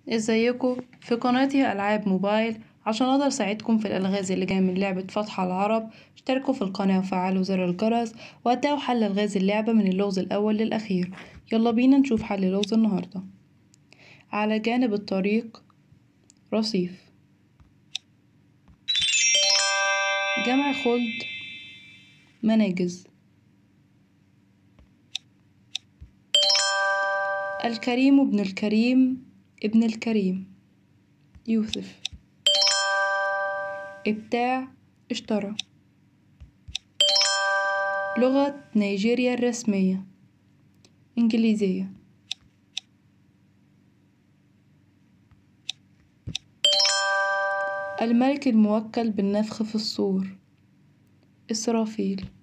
ازيكم في قناتي ألعاب موبايل عشان أقدر أساعدكم في الألغاز اللي جاية من لعبة فتح العرب اشتركوا في القناة وفعلوا زر الجرس وهتلاقوا حل ألغاز اللعبة من اللغز الأول للأخير يلا بينا نشوف حل لغز النهاردة على جانب الطريق رصيف جمع خلد مناجز الكريم ابن الكريم ابن الكريم يوسف ابتاع اشترى لغة نيجيريا الرسمية إنجليزية الملك الموكل بالنفخ في الصور إسرافيل